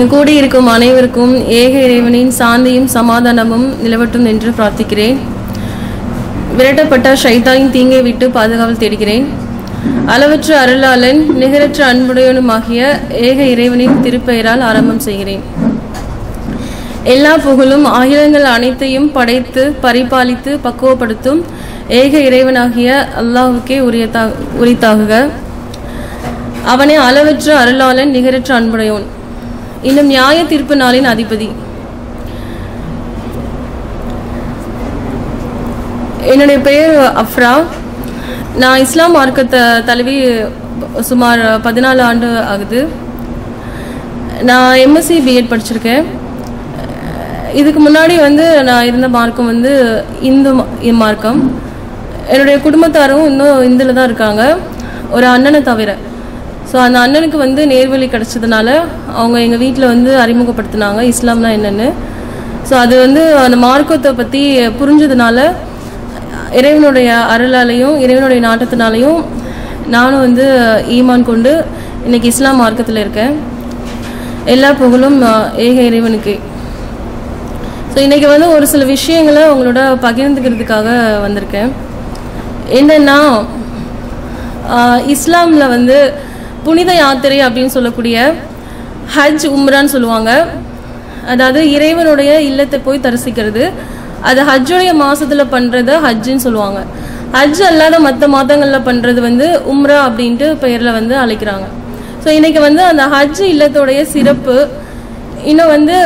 இங்கு கூடியிருக்கும் அனைவருக்கும் ஏக இறைவனின் சாந்தியும் சமாதானமும் நிலவட்டும் என்று பிரார்த்திக்கிறேன் விரட்டப்பட்ட ஷைத்தானின் தீங்கை விட்டு பாதுகாவல் தேடுகிறேன் அளவற்ற அருளாளன் நிகரற்ற அன்புடையனுமாகிய ஏக இறைவனின் திருப்பெயரால் ஆரம்பம் செய்கிறேன் எல்லா புகழும் அகிலங்கள் அனைத்தையும் படைத்து பரிபாலித்து பக்குவப்படுத்தும் ஏக இறைவனாகிய அல்லாஹுக்கே உரியதா உரித்தாகுக அவனே அளவற்ற அருளாளன் நிகரற்ற அன்புடையோன் இன்னும் நியாய தீர்ப்பு நாளின் அதிபதி என்னுடைய பெயர் அஃப்ரா நான் இஸ்லாம் மார்க்கத்தை தழுவி சுமார் பதினாலு ஆண்டு ஆகுது நான் எம்எஸ்சி பிஎட் படிச்சிருக்கேன் இதுக்கு முன்னாடி வந்து நான் இருந்த மார்க்கம் வந்து இந்து ம- மார்க்கம் என்னுடைய குடும்பத்தாரும் இன்னும் இந்துல தான் இருக்காங்க ஒரு அண்ணனை தவிர ஸோ அந்த அண்ணனுக்கு வந்து நேர்வழி கிடைச்சதுனால அவங்க எங்கள் வீட்டில் வந்து அறிமுகப்படுத்தினாங்க இஸ்லாம்னா என்னென்னு ஸோ அது வந்து அந்த மார்க்கத்தை பற்றி புரிஞ்சதுனால இறைவனுடைய அருளாலையும் இறைவனுடைய நாட்டத்தினாலையும் நானும் வந்து ஈமான் கொண்டு இன்னைக்கு இஸ்லாம் மார்க்கத்தில் இருக்கேன் எல்லா புகழும் அஹ், ஏக இறைவனுக்கு ஸோ இன்றைக்கி வந்து ஒரு சில விஷயங்களை உங்களோட பகிர்ந்துக்கிறதுக்காக வந்திருக்கேன் என்னென்னா இஸ்லாமில் வந்து புனித யாத்திரை அப்படின்னு சொல்லக்கூடிய ஹஜ் உம்ரான்னு சொல்லுவாங்க அதாவது இறைவனுடைய இல்லத்தை போய் தரிசிக்கிறது அது ஹஜ்ஜுடைய மாசத்துல பண்றத ஹஜ்ஜுன்னு சொல்லுவாங்க ஹஜ் அல்லாத மற்ற மாதங்களில் பண்றது வந்து உம்ரா அப்படின்ட்டு பெயரில் வந்து அழைக்கிறாங்க ஸோ இன்னைக்கு வந்து அந்த ஹஜ் இல்லத்தோடைய சிறப்பு இன்னும் வந்து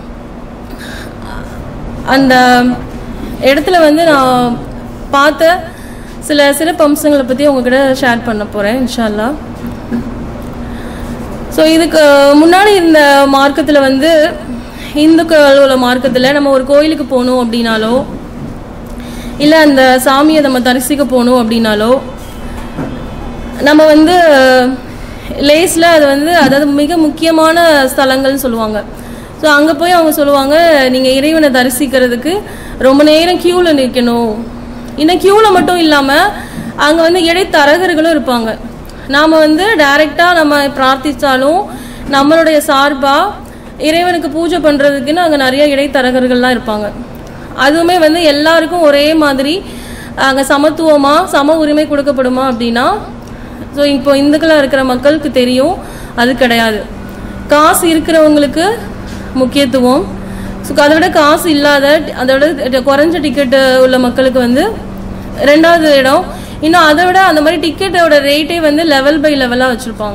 அந்த இடத்துல வந்து நான் பார்த்த சில சிறப்பு அம்சங்களை பற்றி உங்ககிட்ட ஷேர் பண்ண போகிறேன் இன்ஷால்லா ஸோ இதுக்கு முன்னாடி இந்த மார்க்கத்தில் வந்து இந்துக்கள் உள்ள மார்க்கத்தில் நம்ம ஒரு கோயிலுக்கு போகணும் அப்படின்னாலோ இல்லை அந்த சாமியை நம்ம தரிசிக்க போகணும் அப்படின்னாலோ நம்ம வந்து லேஸில் அது வந்து அதாவது மிக முக்கியமான ஸ்தலங்கள்னு சொல்லுவாங்க ஸோ அங்கே போய் அவங்க சொல்லுவாங்க நீங்கள் இறைவனை தரிசிக்கிறதுக்கு ரொம்ப நேரம் க்யூவில் நிற்கணும் இன்னும் க்யூவில் மட்டும் இல்லாமல் அங்கே வந்து இடைத்தரகர்களும் இருப்பாங்க நாம் வந்து டைரெக்டாக நம்ம பிரார்த்தித்தாலும் நம்மளுடைய சார்பாக இறைவனுக்கு பூஜை பண்ணுறதுக்குன்னு அங்கே நிறைய இடைத்தரகர்கள்லாம் இருப்பாங்க அதுவுமே வந்து எல்லாருக்கும் ஒரே மாதிரி அங்கே சமத்துவமாக சம உரிமை கொடுக்கப்படுமா அப்படின்னா ஸோ இப்போ இந்துக்களாக இருக்கிற மக்களுக்கு தெரியும் அது கிடையாது காசு இருக்கிறவங்களுக்கு முக்கியத்துவம் ஸோ அதை விட காசு இல்லாத அதை விட குறைஞ்ச டிக்கெட்டு உள்ள மக்களுக்கு வந்து ரெண்டாவது இடம் இன்னும் அதை விட அந்த மாதிரி டிக்கெட்டோட ரேட்டே வந்து லெவல் பை லெவலாக வச்சுருப்பாங்க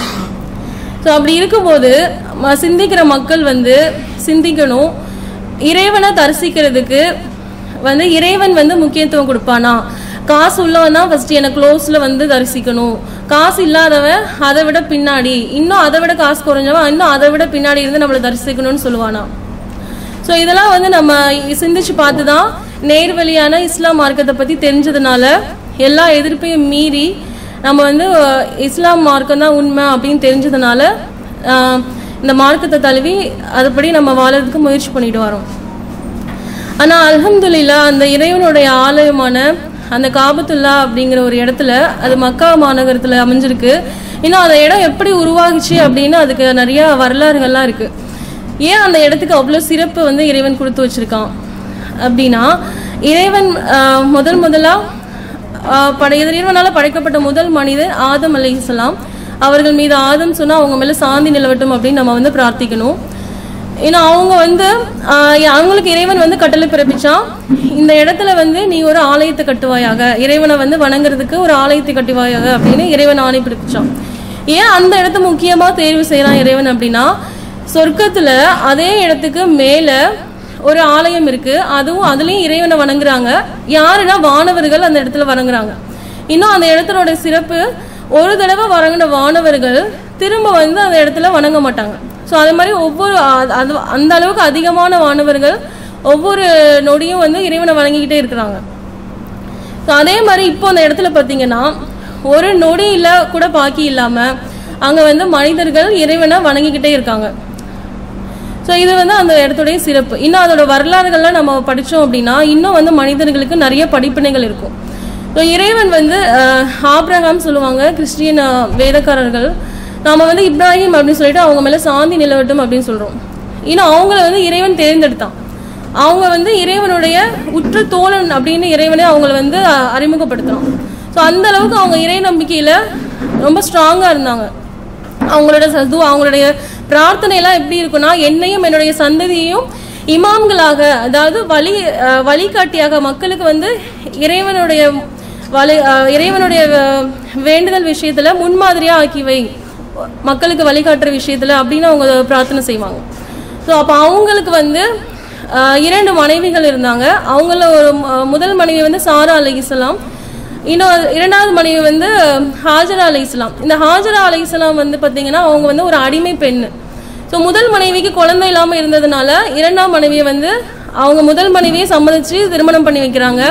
ஸோ அப்படி இருக்கும்போது ம- சிந்திக்கிற மக்கள் வந்து சிந்திக்கணும் இறைவனை தரிசிக்கிறதுக்கு வந்து இறைவன் வந்து முக்கியத்துவம் கொடுப்பானா காசு உள்ளவன் தான் ஃபர்ஸ்ட் எனக்கு க்ளோஸில் வந்து தரிசிக்கணும் காசு இல்லாதவன் அதை விட பின்னாடி இன்னும் அதை விட காசு குறைஞ்சவன் இன்னும் அதை விட பின்னாடி இருந்து நம்மளை தரிசிக்கணும்னு சொல்லுவானா ஸோ இதெல்லாம் வந்து நம்ம சிந்திச்சு பார்த்து தான் நேர்வழியான இஸ்லாம் மார்க்கத்தை பற்றி தெரிஞ்சதுனால எல்லா எதிர்ப்பையும் மீறி நம்ம வந்து அஹ், இஸ்லாம் மார்க்கம் தான் உண்மை அப்படின்னு தெரிஞ்சதுனால அஹ், இந்த மார்க்கத்தை தழுவி அதுபடி நம்ம வாழறதுக்கு முயற்சி பண்ணிட்டு வரோம் ஆனால் அல்ஹம்துலில்லா அந்த இறைவனுடைய ஆலயமான அந்த காபத்துல்லா அப்படிங்கிற ஒரு இடத்துல அது மக்கா மாநகரத்தில் அமைஞ்சிருக்கு இன்னும் அந்த இடம் எப்படி உருவாகுச்சு அப்படின்னு அதுக்கு நிறைய வரலாறுகள்லாம் இருக்கு ஏன் அந்த இடத்துக்கு அவ்வளோ சிறப்பு வந்து இறைவன் கொடுத்து வச்சிருக்கான் அப்படின்னா இறைவன் ஆஹ், முதல் முதலா ஆஹ், படை இறைவனால படைக்கப்பட்ட முதல் மனிதர் ஆதம் அலைஹிஸ்ஸலாம் அவர்கள் மீது ஆதம் சொன்னா அவங்க மேல சாந்தி நிலவட்டும் அப்படின்னு நம்ம வந்து பிரார்த்திக்கணும் ஏன்னா அவங்க வந்து ஆஹ், அவங்களுக்கு இறைவன் வந்து கட்டளை பிறப்பிச்சான் இந்த இடத்துல வந்து நீ ஒரு ஆலயத்தை கட்டுவாயாக இறைவனை வந்து வணங்குறதுக்கு ஒரு ஆலயத்தை கட்டுவாயாக அப்படின்னு இறைவன் ஆணை பிறப்பிச்சான் ஏன் அந்த இடத்த முக்கியமா தேர்வு செய்யறான் இறைவன் அப்படின்னா சொர்க்கத்துல அதே இடத்துக்கு மேல ஒரு ஆலயம் இருக்கு அதுவும் அதுலயும் இறைவனை வணங்குறாங்க யாருன்னா வானவர்கள் அந்த இடத்துல வணங்குறாங்க இன்னும் அந்த இடத்தினோட சிறப்பு ஒரு தடவை வணங்கின வானவர்கள் திரும்ப வந்து அந்த இடத்துல வணங்க மாட்டாங்க ஸோ அதே மாதிரி ஒவ்வொரு அ- அது அந்த அளவுக்கு அதிகமான வானவர்கள் ஒவ்வொரு நொடியும் வந்து இறைவனை வணங்கிக்கிட்டே இருக்கிறாங்க ஸோ அதே மாதிரி இப்போ அந்த இடத்துல பார்த்தீங்கன்னா ஒரு நொடியில் கூட பாக்கி இல்லாமல் அங்கே வந்து மனிதர்கள் இறைவனை வணங்கிக்கிட்டே இருக்காங்க ஸோ இது வந்து அந்த இடத்துடைய சிறப்பு இன்னும் அதோட வரலாறுகள்லாம் நம்ம படித்தோம் அப்படின்னா இன்னும் வந்து மனிதர்களுக்கு நிறைய படிப்பினைகள் இருக்கும் ஸோ இறைவன் வந்து அஹ், ஆபிரகாம் சொல்லுவாங்க கிறிஸ்டியன் அஹ், வேதக்காரர்கள் நாம வந்து இப்ராஹிம் அப்படின்னு சொல்லிட்டு அவங்க மேல சாந்தி நிலவட்டும் அப்படின்னு சொல்றோம் இன்னும் அவங்கள வந்து இறைவன் தேர்ந்தெடுத்தான் அவங்க வந்து இறைவனுடைய உற்ற தோழன் அப்படின்னு இறைவனே அவங்கள வந்து அஹ், அறிமுகப்படுத்துறான் ஸோ அந்த அளவுக்கு அவங்க இறை நம்பிக்கையில ரொம்ப ஸ்ட்ராங்கா இருந்தாங்க அவங்களோட சது அவங்களுடைய பிரார்த்தனை எல்லாம் எப்படி இருக்குன்னா என்னையும் என்னுடைய சந்ததியையும் இமாம்களாக அதாவது வழி அஹ், வழிகாட்டியாக மக்களுக்கு வந்து இறைவனுடைய வழி அஹ், இறைவனுடைய அஹ், வேண்டுதல் விஷயத்துல முன்மாதிரியா ஆக்கி வை மக்களுக்கு வழிகாட்டுற விஷயத்துல அப்படின்னு அவங்க பிரார்த்தனை செய்வாங்க ஸோ அப்போ அவங்களுக்கு வந்து ஆஹ், இரண்டு மனைவிகள் இருந்தாங்க அவங்கள ஒரு ம- முதல் மனைவி வந்து சாரா அலை இஸ்லாம் இன்னும் இரண்டாவது மனைவி வந்து ஹாஜரா அலை இஸ்லாம் இந்த ஹாஜரா அலை இஸ்லாம் வந்து பார்த்தீங்கன்னா அவங்க வந்து ஒரு அடிமை பெண் ஸோ முதல் மனைவிக்கு குழந்தை இல்லாமல் இருந்ததுனால இரண்டாம் மனைவியை வந்து அவங்க முதல் மனைவியை சம்மதிச்சு திருமணம் பண்ணி வைக்கிறாங்க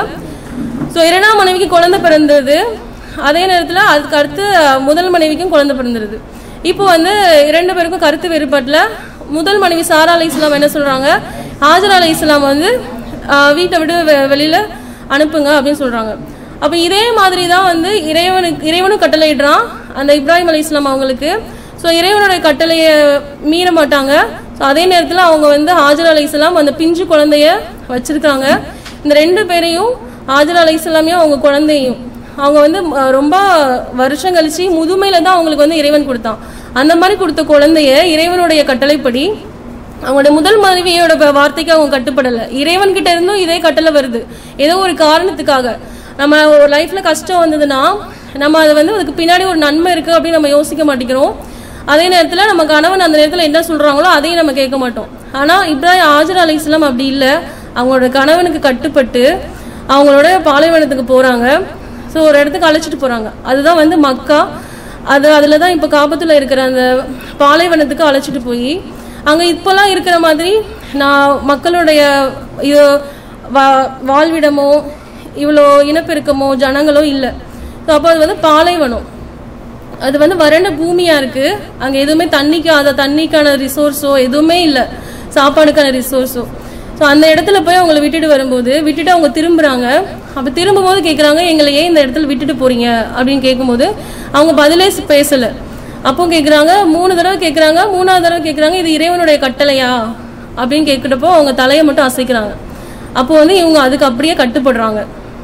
ஸோ இரண்டாம் மனைவிக்கு குழந்தை பிறந்தது அதே நேரத்தில் அதுக்கு அடுத்து அஹ், முதல் மனைவிக்கும் குழந்தை பிறந்துருது இப்போ வந்து இரண்டு பேருக்கும் கருத்து வேறுபாட்டில் முதல் மனைவி சாரா அலை இஸ்லாம் என்ன சொல்கிறாங்க ஹாஜரா அலை இஸ்லாம் வந்து அஹ், வீட்டை விட்டு வெ- வெளியில அனுப்புங்க அப்படின்னு சொல்கிறாங்க அப்போ இதே மாதிரி தான் வந்து இறைவனுக்கு இறைவனும் கட்டளையிடுறான் அந்த இப்ராஹிம் அலை இஸ்லாம் அவங்களுக்கு ஸோ இறைவனுடைய கட்டளையை மீற மாட்டாங்க ஸோ அதே நேரத்தில் அவங்க வந்து ஹாஜர் அலை இஸ்லாம் அந்த பிஞ்சு குழந்தைய வச்சிருக்காங்க இந்த ரெண்டு பேரையும் ஹாஜர் அலை இஸ்லாமையும் அவங்க குழந்தையும் அவங்க வந்து அஹ், ரொம்ப வருஷம் கழிச்சு முதுமையில தான் அவங்களுக்கு வந்து இறைவன் கொடுத்தான் அந்த மாதிரி கொடுத்த குழந்தைய இறைவனுடைய கட்டளைப்படி அவங்களோட முதல் மனைவியோட வ- வார்த்தைக்கு அவங்க கட்டுப்படலை இறைவன் கிட்ட இருந்தும் இதே கட்டளை வருது ஏதோ ஒரு காரணத்துக்காக நம்ம ஒரு லைஃப்ல கஷ்டம் வந்ததுன்னா நம்ம அதை வந்து அதுக்கு பின்னாடி ஒரு நன்மை இருக்கு அப்படின்னு நம்ம யோசிக்க மாட்டேங்கிறோம் அதே நேரத்துல நம்ம கணவன் அந்த நேரத்துல என்ன சொல்றாங்களோ அதையும் நம்ம கேட்க மாட்டோம் ஆனா இப்ராஹிம் ஆஜர் அலி இஸ்லாம் அப்படி இல்லை அவங்களோட கணவனுக்கு கட்டுப்பட்டு அவங்களோட பாலைவனத்துக்கு போறாங்க ஸோ ஒரு இடத்துக்கு அழைச்சிட்டு போறாங்க அதுதான் வந்து மக்கா அது அதில் தான் இப்போ காபத்தில் இருக்கிற அந்த பாலைவனத்துக்கு அழைச்சிட்டு போய் அங்கே இப்போல்லாம் இருக்கிற மாதிரி நான் மக்களுடைய இது வா- வாழ்விடமோ இவ்வளோ இனப்பெருக்கமோ ஜனங்களோ இல்லை ஸோ அப்போ அது வந்து பாலைவனம் அது வந்து வறண்ட பூமியா இருக்கு அங்க எதுவுமே தண்ணிக்கு அந்த தண்ணிக்கான ரிசோர்ஸோ எதுவுமே இல்லை சாப்பாடுக்கான ரிசோர்ஸோ ஸோ அந்த இடத்துல போய் அவங்கள விட்டுட்டு வரும்போது விட்டுட்டு அவங்க திரும்புறாங்க அப்போ திரும்பும்போது கேட்குறாங்க எங்களை ஏன் இந்த இடத்துல விட்டுட்டு போறீங்க அப்படின்னு கேட்கும்போது அவங்க பதிலே ஸ் பேசல அப்போ கேட்குறாங்க மூணு தடவை கேட்குறாங்க மூணாவது தடவை கேட்குறாங்க இது இறைவனுடைய கட்டளையா அப்படின்னு கேட்குறப்போ அவங்க தலையை மட்டும் அசைக்கிறாங்க அப்போ வந்து இவங்க அதுக்கு அப்படியே கட்டுப்படுறாங்க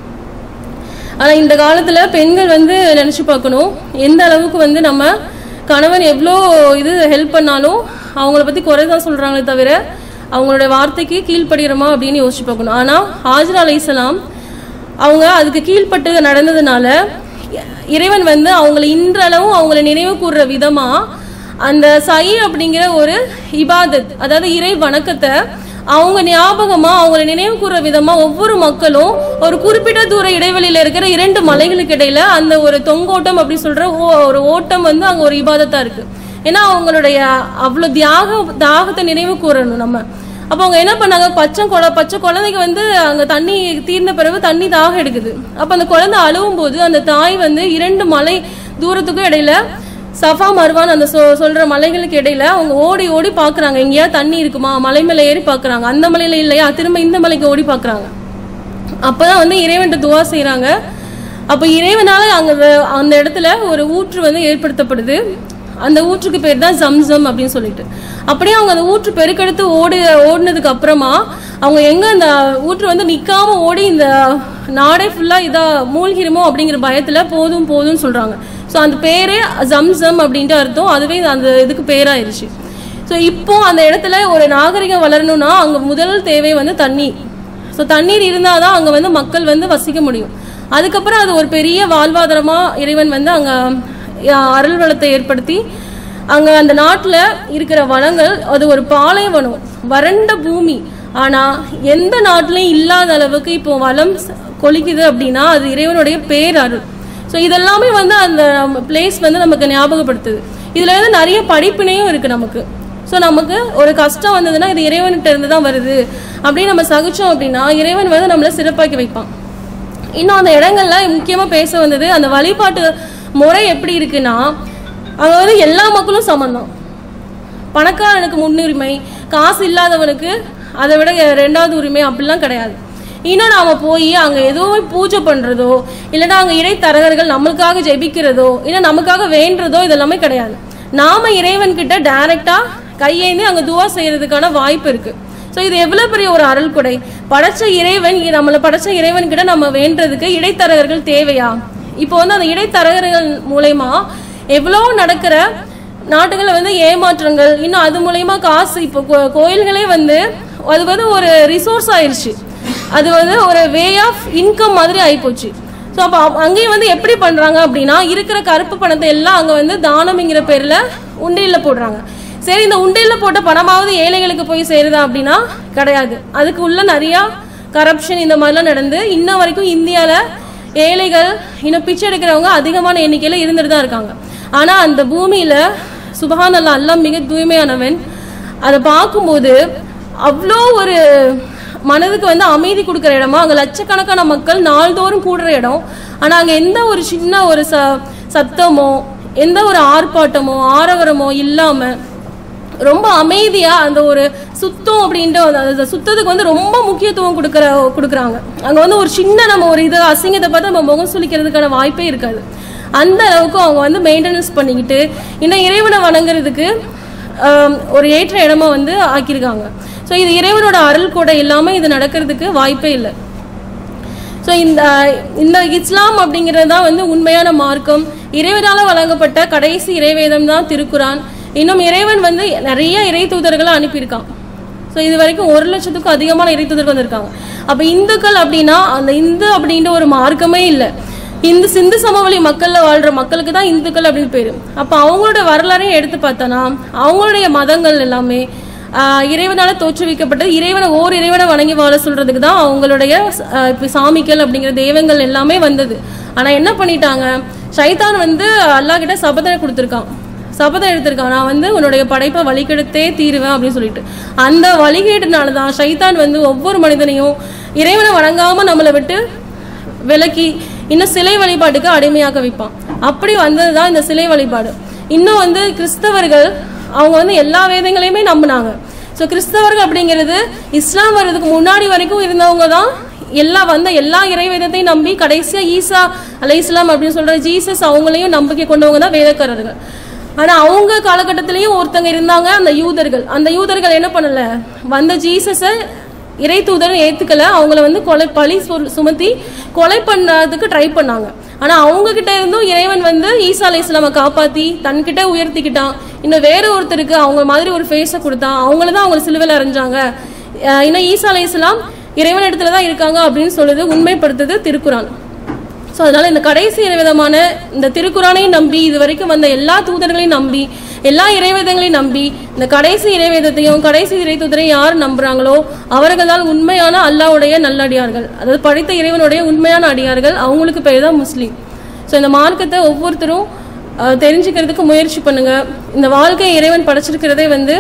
ஆனா இந்த காலத்துல பெண்கள் வந்து நினைச்சு பார்க்கணும் எந்த அளவுக்கு வந்து நம்ம கணவன் எவ்வளோ இது ஹெல்ப் பண்ணாலும் அவங்கள பத்தி குறை தான் சொல்றாங்களே தவிர அவங்களோட வார்த்தைக்கு கீழ்ப்படுகிறோமா அப்படின்னு யோசிச்சு பார்க்கணும் ஆனா ஹாஜர் அலைசலாம் அவங்க அதுக்கு கீழ்ப்பட்டு நடந்ததுனால இறைவன் வந்து அவங்களை இன்றளவும் அவங்கள நினைவு கூறுற விதமா அந்த சை அப்படிங்கிற ஒரு இபாதத் அதாவது இறை வணக்கத்தை அவங்க ஞாபகமா அவங்கள நினைவு கூற விதமா ஒவ்வொரு மக்களும் ஒரு குறிப்பிட்ட தூர இடைவெளியில இருக்கிற இரண்டு மலைகளுக்கு இடையில அந்த ஒரு தொங்கோட்டம் அப்படி சொல்ற ஓ- ஒரு ஓட்டம் வந்து அங்க ஒரு இபாதத்தா இருக்கு ஏன்னா அவங்களுடைய அவ்வளவு தியாக தாகத்தை நினைவு கூறணும் நம்ம அப்போ அவங்க என்ன பண்ணாங்க பச்சை குழ பச்சை குழந்தைக்கு வந்து அங்க தண்ணி தீர்ந்த பிறகு தண்ணி தாகம் எடுக்குது அப்ப அந்த குழந்தை அழுவும் போது அந்த தாய் வந்து இரண்டு மலை தூரத்துக்கும் இடையில சஃபா மருவான் அந்த சொ சொல்ற மலைகளுக்கு இடையில அவங்க ஓடி ஓடி பாக்குறாங்க எங்கேயா தண்ணி இருக்குமா மலை மேல ஏறி பாக்குறாங்க அந்த மலையில இல்லையா திரும்ப இந்த மலைக்கு ஓடி பாக்குறாங்க அப்பதான் வந்து இறைவன்ட்ட துவா செய்றாங்க அப்ப இறைவனால அங்க வ- அந்த இடத்துல ஒரு ஊற்று வந்து ஏற்படுத்தப்படுது அந்த ஊற்றுக்கு பேர் தான் ஜம்சம் அப்படின்னு சொல்லிட்டு அப்படியே அவங்க அந்த ஊற்று பெருக்கெடுத்து ஓடி ஓடினதுக்கு அப்புறமா அவங்க எங்க அந்த ஊற்று வந்து நிக்காம ஓடி இந்த நாடே ஃபுல்லா இதா மூழ்கிருமோ அப்படிங்கிற பயத்துல போதும் போதும்னு சொல்றாங்க ஸோ அந்த பேரே ஜம்சம் அப்படின்ட்டு அர்த்தம் அதுவே அந்த இதுக்கு பேராயிருச்சு ஸோ இப்போ அந்த இடத்துல ஒரு நாகரிகம் வளரணும்னா அங்க முதல் தேவை வந்து தண்ணி ஸோ தண்ணீர் இருந்தால் தான் அங்கே வந்து மக்கள் வந்து வசிக்க முடியும் அதுக்கப்புறம் அது ஒரு பெரிய வாழ்வாதாரமா இறைவன் வந்து அங்க அஹ், அருள் வளத்தை ஏற்படுத்தி அங்க அந்த நாட்டுல இருக்கிற வளங்கள் அது ஒரு பாலைவனம் வறண்ட பூமி ஆனா எந்த நாட்டிலையும் இல்லாத அளவுக்கு இப்போ வளம் ச- கொளிக்குது அப்படின்னா அது இறைவனுடைய பேரருள் ஸோ இதெல்லாமே வந்து அந்த பிளேஸ் வந்து நமக்கு ஞாபகப்படுத்துது இதுல இருந்து நிறைய படிப்பினையும் இருக்கு நமக்கு ஸோ நமக்கு ஒரு கஷ்டம் வந்ததுன்னா இது இறைவன்கிட்ட இருந்து தான் வருது அப்படின்னு நம்ம சகிச்சோம் அப்படின்னா இறைவன் வந்து நம்மளை சிறப்பாக்கி வைப்பான் இன்னும் அந்த இடங்கள்ல முக்கியமா பேச வந்தது அந்த வழிபாட்டு முறை எப்படி இருக்குன்னா அங்க வந்து எல்லா மக்களும் சமந்தான் பணக்காரனுக்கு முன்னுரிமை காசு இல்லாதவனுக்கு அதை விட ரெண்டாவது உரிமை அப்படிலாம் கிடையாது இன்னும் நாம போய் அங்க எதுவும் பூஜை பண்றதோ இல்லைன்னா அங்க இடைத்தரகர்கள் நம்மளுக்காக ஜெபிக்கிறதோ இல்லை நமக்காக வேண்டுறதோ இதெல்லாமே கிடையாது நாம இறைவன் கிட்ட டைரக்டா கையேந்தி அங்க துவா செய்யறதுக்கான வாய்ப்பு இருக்கு ஸோ இது எவ்வளவு பெரிய ஒரு அருள் கொடை படைச்ச இறைவன் இ- நம்மளை படைச்ச இறைவன் கிட்ட நம்ம வேண்டதுக்கு இடைத்தரகர்கள் தேவையா இப்போ வந்து அந்த இடைத்தரகர்கள் மூலயமா எவ்வளோ நடக்கிற நாட்டுகளில் வந்து ஏமாற்றங்கள் இன்னும் அது மூலயமா காசு இப்போ கோ- கோயில்களே வந்து அது வந்து ஒரு ரிசோர்ஸ் ஆயிருச்சு அது வந்து ஒரு வே ஆஃப் இன்கம் மாதிரி ஆயிப்போச்சு ஸோ அப்போ அங்கேயும் வந்து எப்படி பண்றாங்க அப்படின்னா இருக்கிற கருப்பு பணத்தை எல்லாம் அங்கே வந்து தானம்ங்கிற பேர்ல உண்டியல்ல போடுறாங்க சரி இந்த உண்டியல்ல போட்ட பணமாவது ஏழைகளுக்கு போய் சேருதா அப்படின்னா கிடையாது அதுக்கு உள்ள நிறைய கரப்ஷன் இந்த மாதிரிலாம் நடந்து இன்ன வரைக்கும் இந்தியால ஏழைகள் இன்னும் பிச்சை எடுக்கிறவங்க அதிகமான எண்ணிக்கையில இருந்துட்டு தான் இருக்காங்க ஆனா அந்த பூமியில சுபஹான் அல்லா அல்லாஹ் மிக தூய்மையானவன் அதை பார்க்கும்போது அவ்வளோ ஒரு மனதுக்கு வந்து அமைதி கொடுக்குற இடமா அங்க லட்சக்கணக்கான மக்கள் நாள்தோறும் கூடுற இடம் ஆனா அங்க எந்த ஒரு சின்ன ஒரு ச சத்தமோ எந்த ஒரு ஆர்ப்பாட்டமோ ஆரவரமோ இல்லாம ரொம்ப அமைதியா அந்த ஒரு சுத்தம் அப்படின்ற அந்த- அந்த சுத்தத்துக்கு வந்து ரொம்ப முக்கியத்துவம் கொடுக்குற கொடுக்குறாங்க அங்க வந்து ஒரு சின்ன நம்ம ஒரு இது அசிங்கத்தை பார்த்து நம்ம முகம் சுளிக்கிறதுக்கான வாய்ப்பே இருக்காது அந்த அளவுக்கு அவங்க வந்து மெயின்டெனன்ஸ் பண்ணிக்கிட்டு இன்னும் இறைவனை வணங்குறதுக்கு ஆம், ஒரு ஏற்ற இடமா வந்து ஆக்கியிருக்காங்க ஸோ இது இறைவனோட அருள் கூட இல்லாம இது நடக்கிறதுக்கு வாய்ப்பே இல்லை ஸோ இந்த இந்த இஸ்லாம் அப்படிங்கிறது தான் வந்து உண்மையான மார்க்கம் இறைவனால் வழங்கப்பட்ட கடைசி இறைவேதம் தான் திருக்குரான் இன்னும் இறைவன் வந்து நிறைய இறை தூதர்களை அனுப்பியிருக்கான் ஸோ இது வரைக்கும் ஒரு லட்சத்துக்கும் அதிகமான இறை தூதர்கள் வந்திருக்காங்க அப்போ இந்துக்கள் அப்படின்னா அந்த இந்து அப்படின்ற ஒரு மார்க்கமே இல்லை இந்த சிந்து சமவெளி மக்கள்ல வாழ்ற மக்களுக்கு தான் இந்துக்கள் அப்படின்னு பேரு அப்போ அவங்களோட வரலாறையும் எடுத்து பார்த்தோன்னா அவங்களுடைய மதங்கள் எல்லாமே ஆஹ் இறைவனால தோற்றுவிக்கப்பட்டது இறைவனை ஓர் இறைவனை வணங்கி வாழ சொல்றதுக்கு தான் அவங்களுடைய ஆஹ் இப்ப சாமிகள் அப்படிங்கிற தெய்வங்கள் எல்லாமே வந்தது ஆனா என்ன பண்ணிட்டாங்க சைத்தான் வந்து அல்லாஹ் கிட்ட சபதனை கொடுத்துருக்கான் சபதம் எடுத்திருக்கான் நான் வந்து உன்னுடைய படைப்பை வழிகெடுத்தே தீருவேன் அப்படின்னு சொல்லிட்டு அந்த வழிகேடுனால தான் சைத்தான் வந்து ஒவ்வொரு மனிதனையும் இறைவனை வணங்காம நம்மளை விட்டு விலக்கி இன்னும் சிலை வழிபாட்டுக்கு அடிமையாக்க வைப்பான் அப்படி வந்தது தான் இந்த சிலை வழிபாடு இன்னும் வந்து கிறிஸ்தவர்கள் அவங்க வந்து எல்லா வேதங்களையுமே நம்பினாங்க ஸோ கிறிஸ்தவர்கள் அப்படிங்கிறது இஸ்லாம் வர்றதுக்கு முன்னாடி வரைக்கும் இருந்தவங்க தான் எல்லா வந்த எல்லா இறை வேதத்தையும் நம்பி கடைசியா ஈசா அலை இஸ்லாம் அப்படின்னு சொல்ற ஜீசஸ் அவங்களையும் நம்பிக்கை கொண்டவங்க தான் வேதக்காரர்கள் ஆனா அவங்க காலகட்டத்திலயும் ஒருத்தங்க இருந்தாங்க அந்த யூதர்கள் அந்த யூதர்கள் என்ன பண்ணல வந்த ஜீசஸை இறை தூதரை ஏத்துக்கல அவங்கள வந்து கொலை பழி சொல்- சுமத்தி கொலை பண்ணதுக்கு ட்ரை பண்ணாங்க ஆனா அவங்க கிட்ட இருந்தும் இறைவன் வந்து ஈசா அலை இஸ்லாமை காப்பாத்தி தன்கிட்ட உயர்த்திக்கிட்டான் இன்னும் வேற ஒருத்தருக்கு அவங்க மாதிரி ஒரு ஃபேஸை கொடுத்தான் அவங்கள தான் அவங்க சிலுவையில் அரைஞ்சாங்க அஹ் இன்னும் ஈசா அலை இஸ்லாம் இறைவன் இடத்துல தான் இருக்காங்க அப்படின்னு சொல்லுது உண்மைப்படுத்துது திருக்குறான் ஸோ அதனால இந்த கடைசி இறைவிதமான இந்த திருக்குறானையும் நம்பி இது வரைக்கும் வந்த எல்லா தூதர்களையும் நம்பி எல்லா இறைவேதங்களையும் நம்பி இந்த கடைசி இறைவேதத்தையும் கடைசி இறை தூதரையும் யார் நம்புறாங்களோ அவர்கள் தான் உண்மையான அல்லாஹ்வுடைய நல்லடியார்கள் அதாவது படித்த இறைவனுடைய உண்மையான அடியார்கள் அவங்களுக்கு பேர் தான் முஸ்லீம் ஸோ இந்த மார்க்கத்தை ஒவ்வொருத்தரும் அஹ், தெரிஞ்சுக்கிறதுக்கு முயற்சி பண்ணுங்க இந்த வாழ்க்கை இறைவன் படைச்சிருக்கிறதே வந்து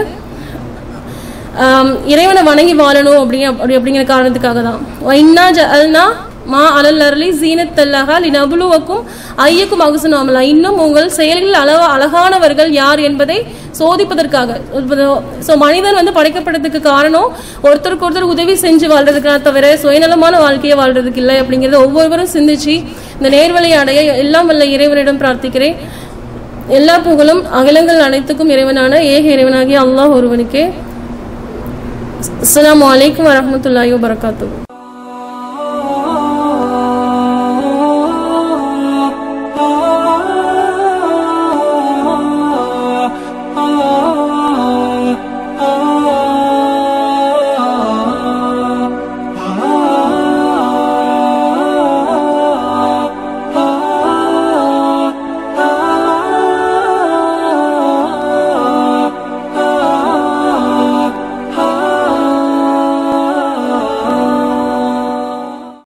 ஆம், இறைவனை வணங்கி வாழணும் அப்படி அப்படி அப்படிங்கிற காரணத்துக்காக தான் இன்னா ஜஅல்னா மா அலல் அருளி ஜீனத்தல்லஹா லினபுலுவக்கும் ஐயக்கும் அகுசன் அமலா இன்னும் உங்கள் செயல்களில் அளவ அழகானவர்கள் யார் என்பதை சோதிப்பதற்காக ஸோ மனிதன் வந்து படைக்கப்பட்டதுக்கு காரணம் ஒருத்தருக்கு ஒருத்தர் உதவி செஞ்சு வாழ்றதுக்காக தவிர சுயநலமான வாழ்க்கையை வாழ்றதுக்கு இல்லை அப்படிங்கிறத ஒவ்வொருவரும் சிந்திச்சு இந்த நேர்வழியை அடைய எல்லாம் வல்ல இறைவனிடம் பிரார்த்திக்கிறேன் எல்லா புகழும் அகிலங்கள் அனைத்துக்கும் இறைவனான ஏக இறைவனாகிய அல்லாஹ் ஒருவனுக்கே அஸ்ஸலாமு அலைக்கும் வரஹ்மத்துல்லாஹி வபரகாத்துஹு